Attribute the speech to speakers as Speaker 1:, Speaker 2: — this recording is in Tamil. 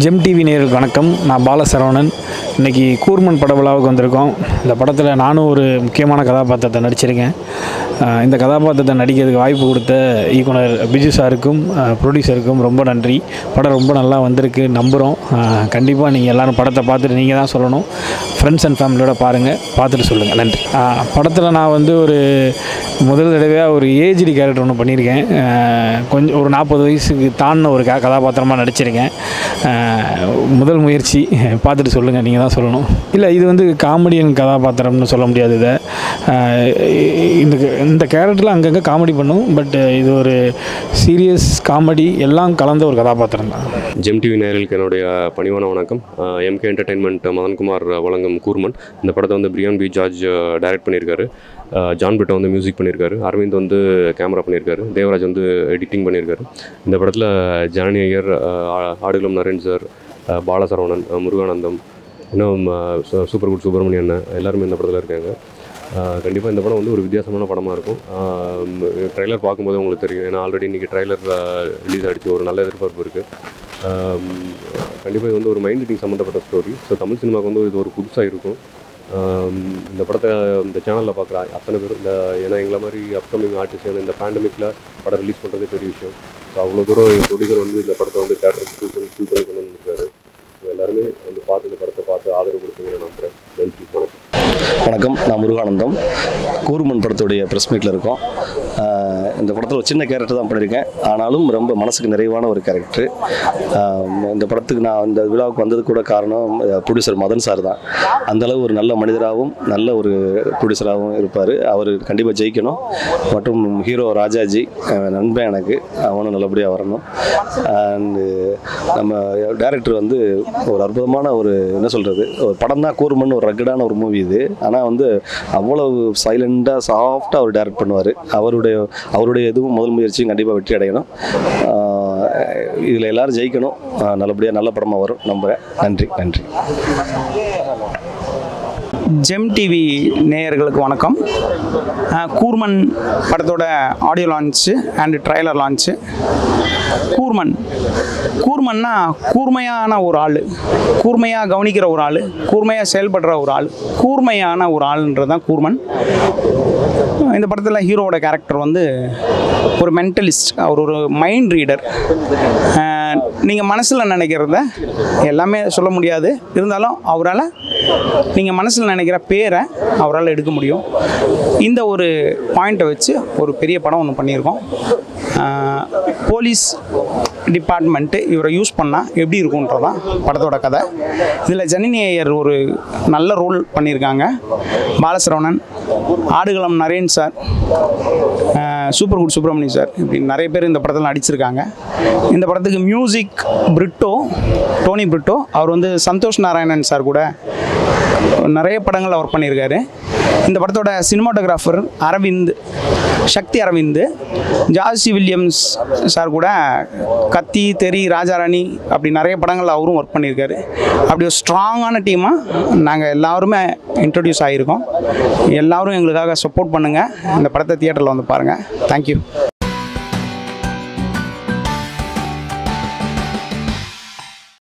Speaker 1: ஜெம் டிவி நேயர்களுக்கு வணக்கம் நான் பாலசரவணன் இன்னைக்கு கூர்மன் பட விழாவுக்கு வந்திருக்கோம் இந்த படத்தில் நானும் ஒரு முக்கியமான கதாபாத்திரத்தை நடிச்சிருக்கேன் அஹ் இந்த கதாபாத்திரத்தை நடிக்கிறதுக்கு வாய்ப்பு கொடுத்த இயக்குனர் பிஜு சாருக்கும் ப்ரொடியூசருக்கும் ரொம்ப நன்றி படம் ரொம்ப நல்லா வந்திருக்கு நம்புகிறோம் கண்டிப்பாக நீங்கள் எல்லாரும் படத்தை பார்த்துட்டு நீங்கள் தான் சொல்லணும் ஃப்ரெண்ட்ஸ் அண்ட் ஃபேமிலியோட பாருங்கள் பார்த்துட்டு சொல்லுங்கள் நன்றி படத்தில் நான் வந்து ஒரு முதல் தடவையாக ஒரு ஏஜ்டி கேரக்டர் ஒன்று பண்ணியிருக்கேன் அஹ் கொஞ்சம் ஒரு நாற்பது வயசுக்கு தாண்டின ஒரு க கதாபாத்திரமாக நடிச்சிருக்கேன் அஹ் முதல் முயற்சி பார்த்துட்டு சொல்லுங்கள் நீங்கள் தான் சொல்லணும் இல்லை இது வந்து காமெடியன் கதாபாத்திரம்னு சொல்ல முடியாது இதை அஹ் இந்த இந்த கேரக்டரில் அங்கங்கே காமெடி பண்ணும் பட் இது ஒரு சீரியஸ் காமெடி எல்லாம் கலந்த ஒரு கதாபாத்திரம் தான்
Speaker 2: ஜெம் டிவி நேயர்களுக்கு என்னுடைய பணிவான வணக்கம் எம்கே என்டர்டைன்மெண்ட் மதன்குமார் வழங்கும் கூர்மன் இந்த படத்தை வந்து பிரியான் பி ஜார்ஜ் டைரக்ட் பண்ணியிருக்காரு அஹ் ஜான் பிட்டோ வந்து மியூசிக் பண்ணியிருக்காரு அரவிந்த் வந்து கேமரா பண்ணியிருக்காரு தேவராஜ் வந்து எடிட்டிங் பண்ணியிருக்காரு இந்த படத்தில் ஜானி ஐயர் அஹ் ஆடுகளம் நரேன் சார் அஹ் பாலசரவணன் அஹ் முருகானந்தம் இன்னும் அஹ் சு- சூப்பர் குட் சுப்பிரமணியன் அண்ணன் எல்லாருமே இந்த படத்தில் இருக்காங்க கண்டிப்பாக இந்த படம் வந்து ஒரு வித்தியாசமான படமாக இருக்கும் ட்ரைலர் பார்க்கும்போது உங்களுக்கு தெரியும் ஏன்னா ஆல்ரெடி இன்றைக்கி ட்ரைலர் ரிலீஸ் ஆகிடுச்சு ஒரு நல்ல எதிர்பார்ப்பு இருக்குது கண்டிப்பாக இது வந்து ஒரு மைண்ட் ரீடிங் சம்மந்தப்பட்ட ஸ்டோரி ஸோ தமிழ் சினிமாவுக்கு வந்து இது ஒரு புதுசாக இருக்கும் ஆம், இந்த படத்தை இந்த சேனலில் பார்க்குற அத்தனை பேர் இந்த ஏன்னா எங்களை மாதிரி அப்கமிங் ஆர்டிஸ்ட் இந்த பேண்டமிக்கில் படம் ரிலீஸ் பண்ணுறதே பெரிய விஷயம் ஸோ அவ்வளோ தூரம் எங்கள் ப்ரொடியூசர் வந்து இந்த படத்தை வந்து தேட்டருக்கு சூஸ் பண்ணி சூஸ் பண்ணி கொண்டு வந்துருக்காரு ஸோ எல்லாருமே வந்து பார்த்து இந்த படத்தை பார்த்து ஆதரவு கொடுத்தீங்கன்னு நம்புகிறேன் நன்றி வணக்கம்
Speaker 3: வணக்கம் நான் முருகானந்தம் கூர்மன் படத்துடைய ப்ரெஸ் மீட்டில் இருக்கோம் ஆஹ் இந்த படத்தில் ஒரு சின்ன கேரக்டர் தான் பண்ணியிருக்கேன் ஆனாலும் ரொம்ப மனசுக்கு நிறைவான ஒரு கேரக்டர் இந்த படத்துக்கு நான் இந்த விழாவுக்கு வந்தது கூட காரணம் ப்ரொடியூசர் மதன் சார் தான் அந்தளவு ஒரு நல்ல மனிதராகவும் நல்ல ஒரு ப்ரொடியூசராகவும் இருப்பார் அவர் கண்டிப்பாக ஜெயிக்கணும் மற்றும் ஹீரோ ராஜாஜி அஹ் நண்பன் எனக்கு அவனும் நல்லபடியாக வரணும் அண்டு நம்ம டைரக்டர் வந்து ஒரு அற்புதமான ஒரு என்ன சொல்கிறது ஒரு படம் தான் கூர்மன் ஒரு ரக்கடான ஒரு மூவி இது ஆனால் வந்து அவ்வளவு சைலண்டாக சாஃப்டாக அவர் டைரக்ட் பண்ணுவார் அவருடைய அவருடைய இதுவும் முதல் முயற்சியும் கண்டிப்பாக வெற்றி அடையணும் இதில் எல்லாரும் ஜெயிக்கணும் ஆஹ் நல்லபடியாக நல்ல படமாக வரும் நம்புகிறேன் நன்றி நன்றி
Speaker 4: ஜெம் டிவி நேயர்களுக்கு வணக்கம் அஹ் கூர்மன் படத்தோட audio launch and trailer launch Koorman கூர்மன்னா கூர்மையான ஒரு ஆள் கூர்மையாக கவனிக்கிற ஒரு ஆள் கூர்மையாக செயல்படுற ஒரு ஆள் கூர்மையான ஒரு ஆள்ன்றது தான் கூர்மன் இந்த படத்தில் ஹீரோவோட கேரக்டர் வந்து ஒரு மென்டலிஸ்ட் அவர் ஒரு மைண்ட் ரீடர் நீங்கள் மனசில் நினைக்கிறத எல்லாமே சொல்ல முடியாது இருந்தாலும் அவரால் நீங்கள் மனசில் நினைக்கிற பேரை அவரால் எடுக்க முடியும் இந்த ஒரு பாயிண்ட்டை வச்சு ஒரு பெரிய படம் ஒன்று பண்ணியிருக்கோம் ஆஹ் போலீஸ் டிபார்ட்மெண்ட்டு இவரை யூஸ் பண்ணால் எப்படி இருக்குன்றதான் படத்தோட கதை இதில் ஜனனி ஐயர் ஒரு நல்ல ரோல் பண்ணியிருக்காங்க பாலசரவணன் ஆடுகளம் நரேன் சார் ஆஹ் சூப்பர் குட் சுப்பிரமணியம் சார் இப்படி நிறைய பேர் இந்த படத்தில் நடிச்சிருக்காங்க இந்த படத்துக்கு மியூசிக் பிரிட்டோ டோனி பிரிட்டோ அவர் வந்து சந்தோஷ் நாராயணன் சார் கூட நிறைய படங்கள் ஒர்க் பண்ணியிருக்காரு இந்த படத்தோட cinematographer Aravind Sakthi Aravind George C Williams sir கூட கத்தி தெரி ராஜாராணி அப்படி நிறைய படங்கள் அவரும் ஒர்க் பண்ணியிருக்காரு அப்படி ஒரு ஸ்ட்ராங்கான டீமாக நாங்கள் எல்லாருமே இன்ட்ரடியூஸ் ஆகியிருக்கோம் எல்லாரும் எங்களுக்காக சப்போர்ட் பண்ணுங்கள் இந்த படத்தை தியேட்டரில் வந்து பாருங்கள் தேங்க்யூ